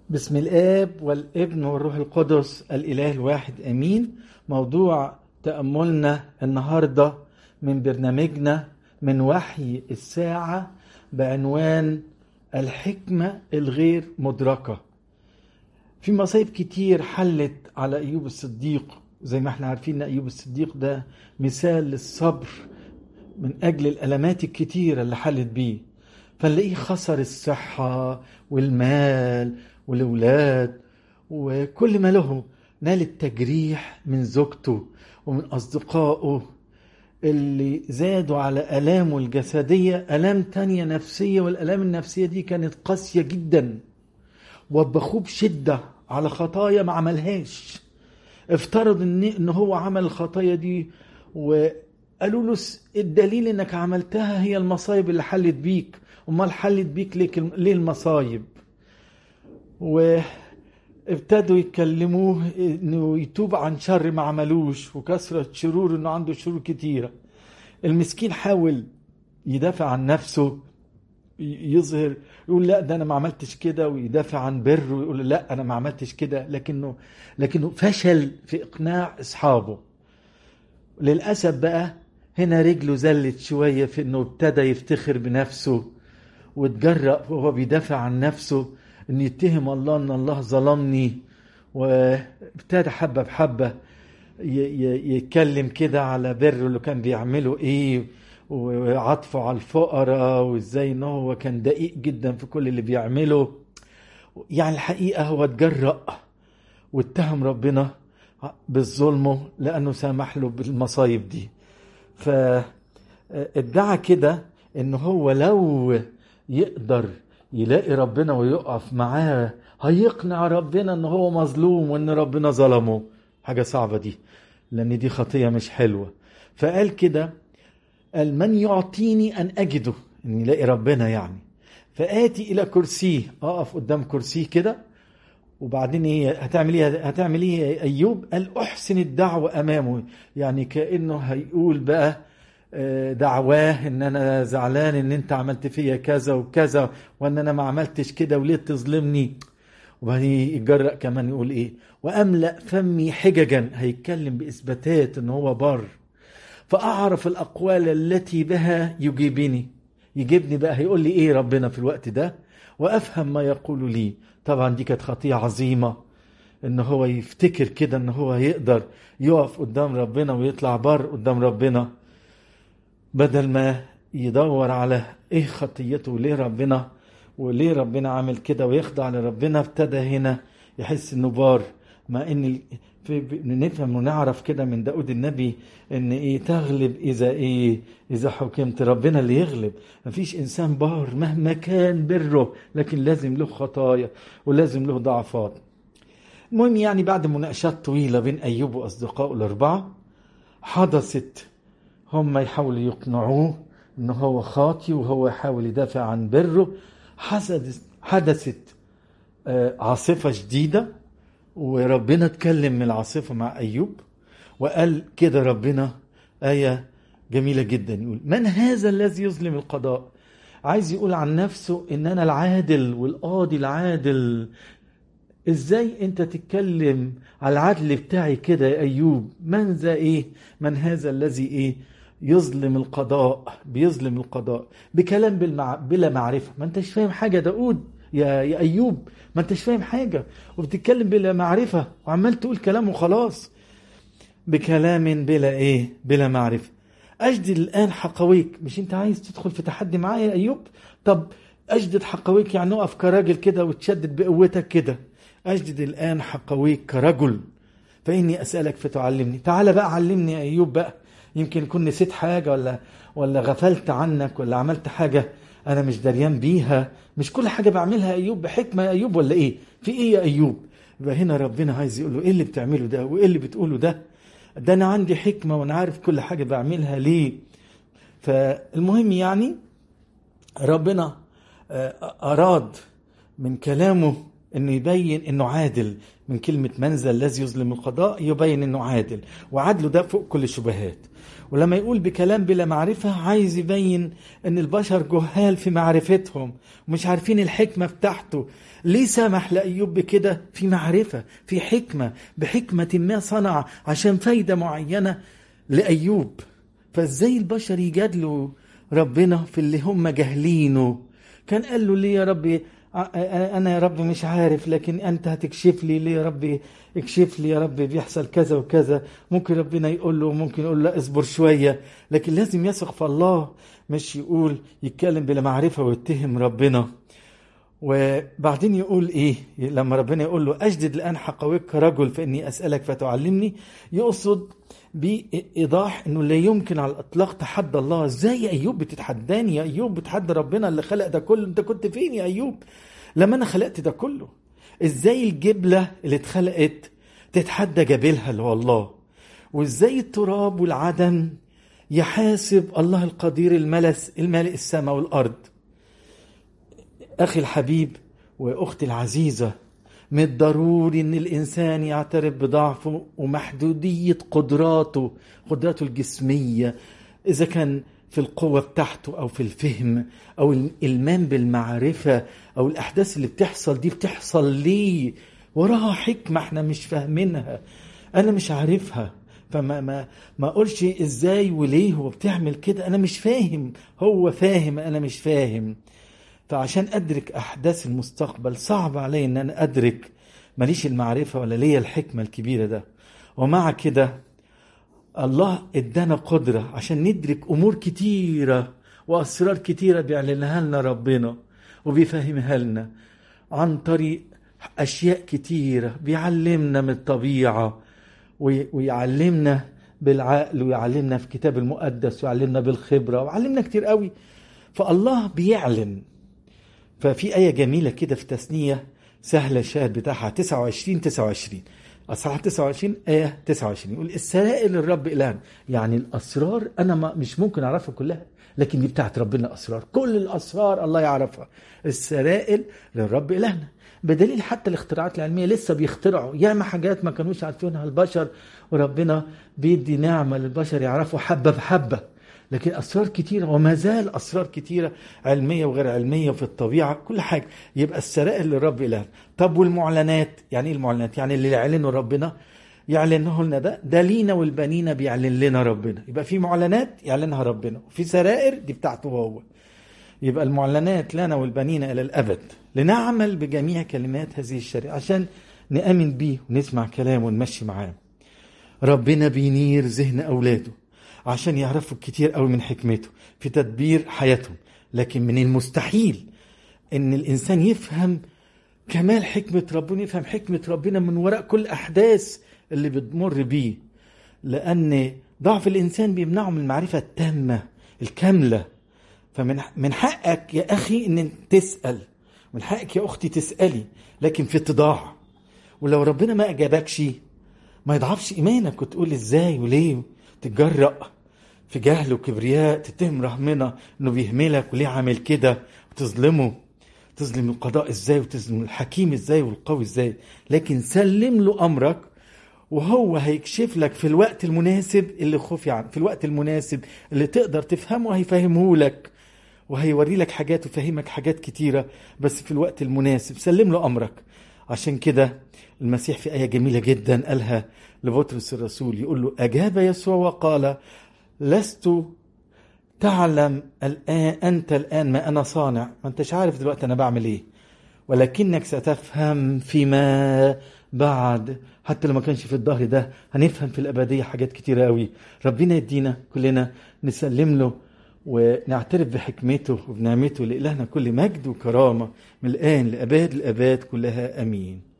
بسم الآب والابن والروح القدس الإله الواحد أمين موضوع تأملنا النهاردة من برنامجنا من وحي الساعة بعنوان الحكمة الغير مدركة في مصايب كتير حلت على أيوب الصديق زي ما احنا عارفين ان أيوب الصديق ده مثال للصبر من أجل الألمات الكتيرة اللي حلت بيه فنلاقيه خسر الصحة والمال والأولاد وكل ما له نال التجريح من زوجته ومن أصدقائه اللي زادوا على ألامه الجسدية ألام تانية نفسية والألام النفسية دي كانت قاسية جدا وبخوه بشدة على خطايا ما عملهاش افترض ان ان هو عمل الخطايا دي وقالوا له الدليل انك عملتها هي المصايب اللي حلت بيك امال حلت بيك ليه ليه المصايب وابتدوا يكلموه انه يتوب عن شر ما عملوش وكثرة شرور انه عنده شرور كتيرة المسكين حاول يدافع عن نفسه يظهر يقول لا ده انا ما عملتش كده ويدافع عن بره ويقول لا انا ما عملتش كده لكنه لكنه فشل في اقناع اصحابه للاسف بقى هنا رجله زلت شويه في انه ابتدى يفتخر بنفسه واتجرأ وهو بيدافع عن نفسه ان يتهم الله ان الله ظلمني وابتدى حبه بحبه يتكلم كده على بره اللي كان بيعمله ايه وعطفه على الفقراء وازاي ان هو كان دقيق جدا في كل اللي بيعمله يعني الحقيقه هو اتجرأ واتهم ربنا بالظلم لانه سامح له بالمصايب دي فادعى كده ان هو لو يقدر يلاقي ربنا ويقف معاه هيقنع ربنا ان هو مظلوم وان ربنا ظلمه حاجه صعبه دي لان دي خطيه مش حلوه فقال كده قال من يعطيني ان اجده ان يلاقي ربنا يعني فاتي الى كرسيه اقف قدام كرسيه كده وبعدين ايه هتعمل ايه هتعمل ايه يا ايوب قال احسن الدعوه امامه يعني كانه هيقول بقى دعواه ان انا زعلان ان انت عملت فيا كذا وكذا وان انا ما عملتش كده وليه تظلمني وبعدين يتجرأ كمان يقول ايه واملأ فمي حججا هيتكلم باثباتات ان هو بر فاعرف الاقوال التي بها يجيبني يجيبني بقى هيقول لي ايه ربنا في الوقت ده وافهم ما يقول لي طبعا دي كانت خطية عظيمة ان هو يفتكر كده ان هو يقدر يقف قدام ربنا ويطلع بر قدام ربنا بدل ما يدور على ايه خطيته وليه ربنا وليه ربنا عامل كده ويخضع لربنا ابتدى هنا يحس انه بار مع ان نفهم ونعرف كده من داود النبي ان ايه تغلب اذا ايه اذا حكمت ربنا اللي يغلب مفيش انسان بار مهما كان بره لكن لازم له خطايا ولازم له ضعفات المهم يعني بعد مناقشات طويلة بين أيوب وأصدقائه الأربعة حدثت هم يحاولوا يقنعوه إن هو خاطي وهو يحاول يدافع عن بره حدثت حدثت عاصفة جديدة وربنا اتكلم من العاصفة مع أيوب وقال كده ربنا آية جميلة جدا يقول من هذا الذي يظلم القضاء عايز يقول عن نفسه ان انا العادل والقاضي العادل ازاي انت تتكلم على العدل بتاعي كده يا ايوب من ذا ايه من هذا الذي ايه يظلم القضاء بيظلم القضاء بكلام بالمع... بلا معرفه ما انتش فاهم حاجه داود يا يا ايوب ما انتش فاهم حاجه وبتتكلم بلا معرفه وعمال تقول كلام وخلاص بكلام بلا ايه بلا معرفه اجدد الان حقويك مش انت عايز تدخل في تحدي معايا يا ايوب طب اجدد حقويك يعني اقف كراجل كده وتشدد بقوتك كده اجدد الان حقويك كرجل فاني اسالك فتعلمني تعال بقى علمني يا ايوب بقى يمكن يكون نسيت حاجه ولا ولا غفلت عنك ولا عملت حاجه انا مش دريان بيها مش كل حاجه بعملها ايوب بحكمه يا ايوب ولا ايه في ايه يا ايوب يبقى هنا ربنا عايز يقول له ايه اللي بتعمله ده وايه اللي بتقوله ده ده انا عندي حكمه وانا عارف كل حاجه بعملها ليه فالمهم يعني ربنا اراد من كلامه انه يبين انه عادل من كلمة منزل الذي يظلم القضاء يبين انه عادل وعدله ده فوق كل الشبهات ولما يقول بكلام بلا معرفة عايز يبين ان البشر جهال في معرفتهم ومش عارفين الحكمة بتاعته ليه سمح لأيوب بكده في معرفة في حكمة بحكمة ما صنع عشان فايدة معينة لأيوب فازاي البشر يجادلوا ربنا في اللي هم جاهلينه كان قال له ليه يا ربي انا يا رب مش عارف لكن انت هتكشف لي ليه يا رب اكشف لي يا رب بيحصل كذا وكذا ممكن ربنا يقول له ممكن يقول له اصبر شويه لكن لازم يثق في الله مش يقول يتكلم بلا معرفه ويتهم ربنا وبعدين يقول ايه لما ربنا يقول له اجدد الان حقويك كرجل فاني اسالك فتعلمني يقصد بايضاح انه لا يمكن على الاطلاق تحدى الله ازاي يا ايوب بتتحداني يا ايوب بتحدى ربنا اللي خلق ده كله انت كنت فين يا ايوب لما انا خلقت ده كله ازاي الجبله اللي اتخلقت تتحدى جبلها اللي هو الله وازاي التراب والعدم يحاسب الله القدير الملس المالئ السماء والارض اخي الحبيب واختي العزيزه من الضروري ان الانسان يعترف بضعفه ومحدوديه قدراته قدراته الجسميه اذا كان في القوة بتاعته أو في الفهم أو الإلمام بالمعرفة أو الأحداث اللي بتحصل دي بتحصل ليه وراها حكمة احنا مش فاهمينها أنا مش عارفها فما ما ما اقولش ازاي وليه هو بتعمل كده انا مش فاهم هو فاهم انا مش فاهم فعشان ادرك احداث المستقبل صعب علي ان انا ادرك ماليش المعرفه ولا ليا الحكمه الكبيره ده ومع كده الله ادانا قدره عشان ندرك امور كتيره واسرار كتيره بيعلنها لنا ربنا وبيفهمها لنا عن طريق اشياء كتيره بيعلمنا من الطبيعه ويعلمنا بالعقل ويعلمنا في الكتاب المقدس ويعلمنا بالخبره ويعلمنا كتير قوي فالله بيعلن ففي آية جميلة كده في تثنية سهلة الشاهد بتاعها 29 29 أصحاح 29 آية 29 يقول السرائر للرب إلهنا يعني الأسرار أنا ما مش ممكن أعرفها كلها لكن دي بتاعت ربنا أسرار كل الأسرار الله يعرفها السرائر للرب إلهنا بدليل حتى الاختراعات العلمية لسه بيخترعوا ياما حاجات ما كانوش عارفينها البشر وربنا بيدي نعمة للبشر يعرفوا حبة بحبة لكن اسرار كتيره وما زال اسرار كتيره علميه وغير علميه في الطبيعه كل حاجه يبقى السرائر للرب اله طب والمعلنات يعني ايه المعلنات يعني اللي يعلنه ربنا يعلنه لنا ده ده لينا والبنين بيعلن لنا ربنا يبقى في معلنات يعلنها ربنا وفي سرائر دي بتاعته هو يبقى المعلنات لنا والبنين الى الابد لنعمل بجميع كلمات هذه الشريعه عشان نامن بيه ونسمع كلامه ونمشي معاه ربنا بينير ذهن اولاده عشان يعرفوا كتير قوي من حكمته في تدبير حياتهم لكن من المستحيل ان الانسان يفهم كمال حكمة ربنا يفهم حكمة ربنا من وراء كل احداث اللي بتمر بيه لان ضعف الانسان بيمنعه من المعرفة التامة الكاملة فمن من حقك يا اخي ان تسأل من حقك يا اختي تسألي لكن في اتضاع ولو ربنا ما اجابكش ما يضعفش ايمانك وتقول ازاي وليه تتجرأ في جهل وكبرياء تتهم رحمنا انه بيهملك وليه عامل كده وتظلمه تظلم القضاء ازاي وتظلم الحكيم ازاي والقوي ازاي لكن سلم له امرك وهو هيكشف لك في الوقت المناسب اللي خفي عنه في الوقت المناسب اللي تقدر تفهمه هيفهمه لك وهيوري لك حاجات ويفهمك حاجات كتيرة بس في الوقت المناسب سلم له أمرك عشان كده المسيح في آية جميلة جدا قالها لبطرس الرسول يقول له أجاب يسوع وقال لست تعلم الآن أنت الآن ما أنا صانع ما أنتش عارف دلوقتي أنا بعمل إيه ولكنك ستفهم فيما بعد حتى لو ما كانش في الظهر ده هنفهم في الأبدية حاجات كتيرة قوي ربنا يدينا كلنا نسلم له ونعترف بحكمته وبنعمته لإلهنا كل مجد وكرامة من الآن لأباد الأباد كلها أمين